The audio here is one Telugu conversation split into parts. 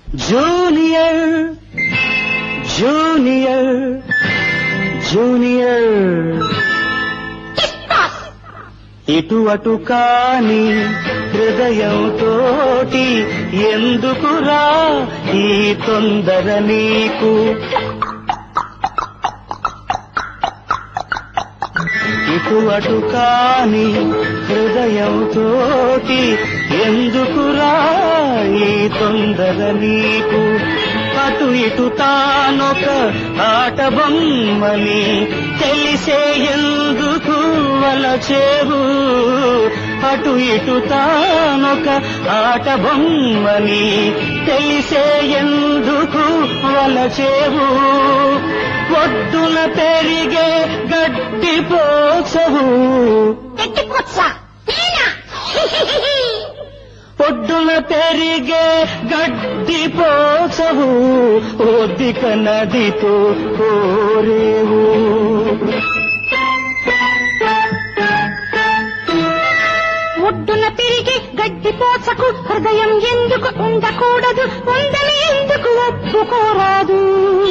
జూనియర్ జూనియర్ జూనియర్ ఇటు అటు కాని హృదయంతోటి ఎందుకురా ఈ తొందర నీకు ఇటు అటు కాని హృదయంతోటి ఎందుకురా ఈ తొందర నీకు అటు ఇటు తానొక ఆట బొమ్మని తెలిసే ఎందుకు వలచేవు అటు ఇటు తానొక ఆట బొమ్మని తెలిసే ఎందుకు వలచేవు ఒడ్డున పెరిగే గడ్డి పోసవు గట్టిపోచ్చా నేనా ఒడ్డున పెరిగే గడ్డి పోసవు ఒద్దిక నదితో కోరేవు ఒడ్డున తిరిగి గడ్డి పోచకు హృదయం ఎందుకు ఉండకూడదు ఉందని ఎందుకు ఒప్పుకోరాదు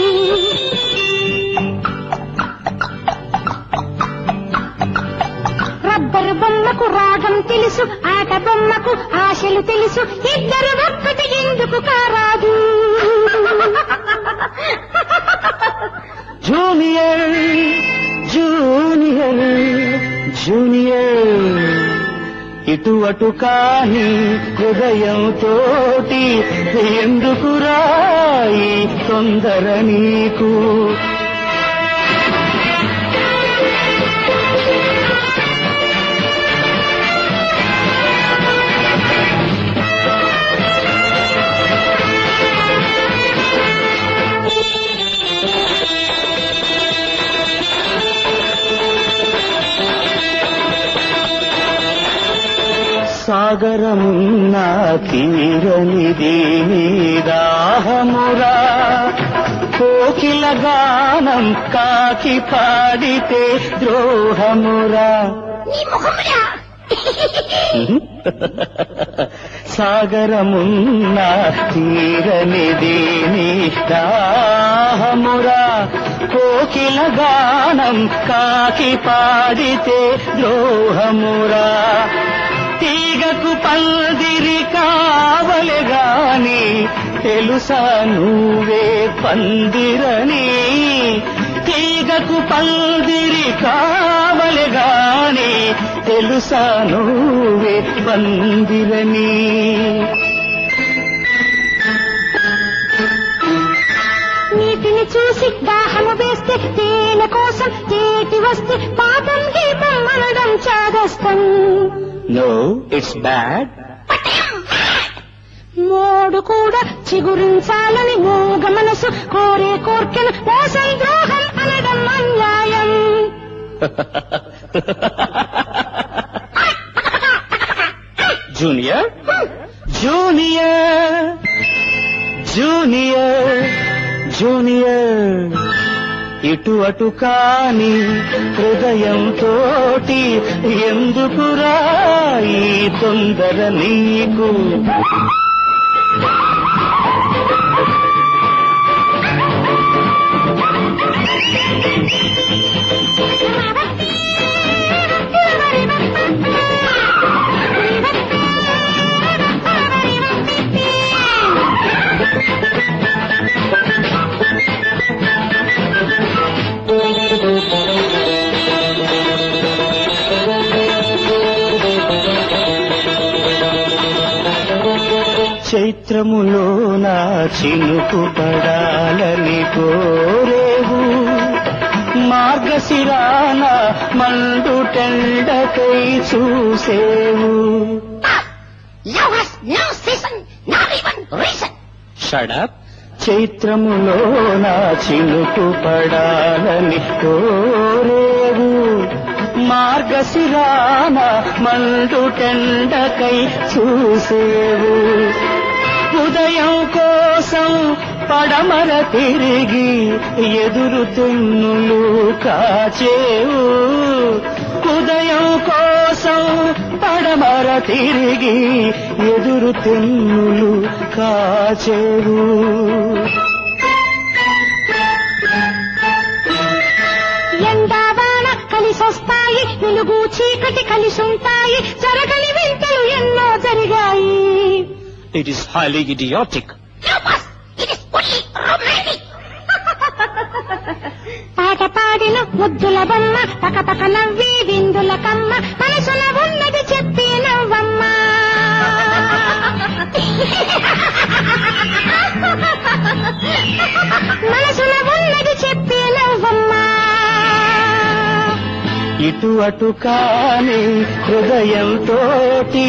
రబ్బరు బొమ్మకు రాగం తెలుసు ఆట బొమ్మకు ఆశలు తెలుసు ఇద్దరు ఒక్కటి ఎందుకు కారాదు జూనియర్ జూనియర్ జూనియర్ ఇటు అటు కాని హృదయంతోటి ఎందుకురా ఈ తొందర నీకు సాగరమున్న తీరనిది దాహమురా కోకిల గానం కాకి పాడితే ద్రోహమురా నీ ముఖమురా సాగరమున్న తీరనిది దాహమురా కోకిల గానం కాకి పాడితే ద్రోహమురా తీగకు పందిరి కావలె గాని తెలుసా నువ్వే పందిరని తీగకు పందిరి కావలె గాని తెలుసా నువ్వే పందిరని నీటిని చూసి దాహము వేస్తే తేనె కోసం చేతి వస్తే పాపం గీపం అనడం చాదస్తం నో ఇట్స్ బ్యాడ్ మోడు కూడా చిగురించాలని మూగ మనసు కోరే కోర్కెను మోసం ద్రోహం అనడం అన్యాయం జూనియర్ జూనియర్ జూనియర్ జూనియర్ ఇటు అటు కాని హృదయంతోటి ఎందుకురా ఈ తొందర నీకు చైత్రములో నా చినుకు పడాలని కోరేవు మార్గశిరాన మండు టెండకై చూసేవు Love has no season, not even reason. Shut up చైత్రములో నా చినుకు పడాలని కోరేవు మార్గశిరాన మండు టెండకై చూసేవు ఉదయం కోసం పడమర తిరిగి ఎదురు తెన్నులు కాచేవు ఉదయం కోసం కోసం పడమర తిరిగి ఎదురు తెన్నులు కాచేవు ఎండావాన కలిసొస్తాయి వెలుగు చీకటి కలిసుంటాయి జరగని వింతలు ఎన్నో జరిగాయి ఇట్ ఈస్ హైలీ ఇడియాటిక్ పాట పాడిన ముద్దుల బొమ్మ పక పక నవ్వి విందుల కమ్మ మనసున ఉన్నది చెప్పి నవ్వమ్మ మనసున ఉన్నది చెప్పి నవ్వమ్మ ఇటు అటు కాని హృదయంతోటి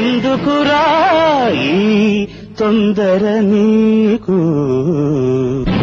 ఎందుకురా ఈ తొందర నీకు